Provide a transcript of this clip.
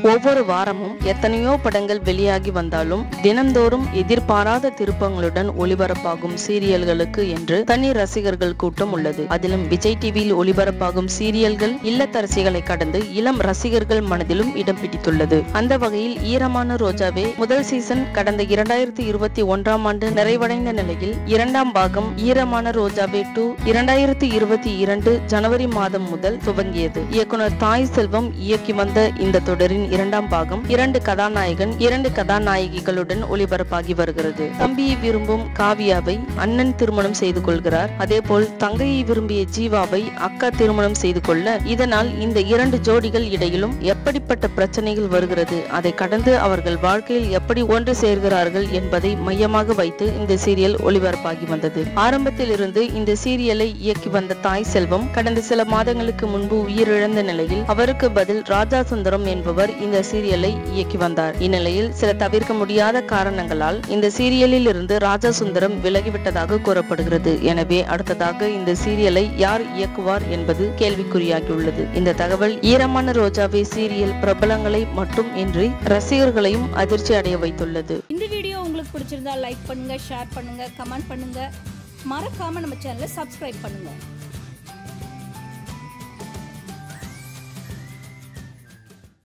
ஒவ்வொரு வாரமும் எத்தனையோ படங்கள் வெளியாகி வந்தாலும் தினந்தோறும் எதிர்பாராத திருப்பங்களுடன் ஒளிபரப்பாகும் சீரியல்களுக்கு என்று தனி ரசிகர்கள் கூட்டம் உள்ளது அதிலும் விஜய் டிவியில் ஒளிபரப்பாகும் சீரியல்கள் இல்லத்தரசிகளை கடந்து இளம் ரசிகர்கள் மனதிலும் இடம் பிடித்துள்ளது அந்த வகையில் ஈரமான ரோஜாவே முதல் சீசன் கடந்த இரண்டாயிரத்தி இருபத்தி ஒன்றாம் ஆண்டு நிறைவடைந்த நிலையில் இரண்டாம் பாகம் ஈரமான ரோஜாவே டூ இரண்டாயிரத்தி இருபத்தி இரண்டு ஜனவரி மாதம் முதல் துவங்கியது இயக்குனர் தாய் செல்வம் இயக்கி வந்த இந்த தொடரின் இரண்டாம் பாகம் இரண்டு கதாநாயகன் இரண்டு கதாநாயகிகளுடன் ஒளிபரப்பாகி வருகிறது தம்பியை விரும்பும் காவியாவை அண்ணன் திருமணம் செய்து கொள்கிறார் அதேபோல் தங்கையை விரும்பிய ஜீவாவை அக்கா திருமணம் செய்து கொள்ள இதனால் இந்த இரண்டு ஜோடிகள் இடையிலும் எப்படிப்பட்ட பிரச்சனைகள் வருகிறது அதை கடந்து அவர்கள் வாழ்க்கையில் எப்படி ஒன்று சேர்கிறார்கள் என்பதை மையமாக வைத்து இந்த சீரியல் ஒளிபரப்பாகி வந்தது ஆரம்பத்தில் இருந்து இந்த சீரியலை இயக்கி வந்த தாய் செல்வம் கடந்த சில மாதங்களுக்கு முன்பு உயிரிழந்த நிலையில் அவருக்கு பதில் ராஜா சுந்தரம் என்பவர் இந்த சீரியலை இயக்கி வந்தார் இந்நிலையில் சில தவிர்க்க முடியாத காரணங்களால் இந்த சீரியலில் இருந்து ராஜா சுந்தரம் விலகிவிட்டதாக கூறப்படுகிறது எனவே அடுத்ததாக இந்த சீரியலை யார் இயக்குவார் என்பது கேள்விக்குறியாகியுள்ளது இந்த தகவல் ஈரமான ரோஜாவே சீரியல் பிரபலங்களை மட்டும் இன்றி ரசிகர்களையும் அதிர்ச்சி அடைய வைத்துள்ளது இந்த வீடியோ உங்களுக்கு பிடிச்சிருந்தா லைக் பண்ணுங்க ஷேர் பண்ணுங்க கமெண்ட் பண்ணுங்க மறக்காம நம்ம சேனலை சப்ஸ்கிரைப் பண்ணுங்க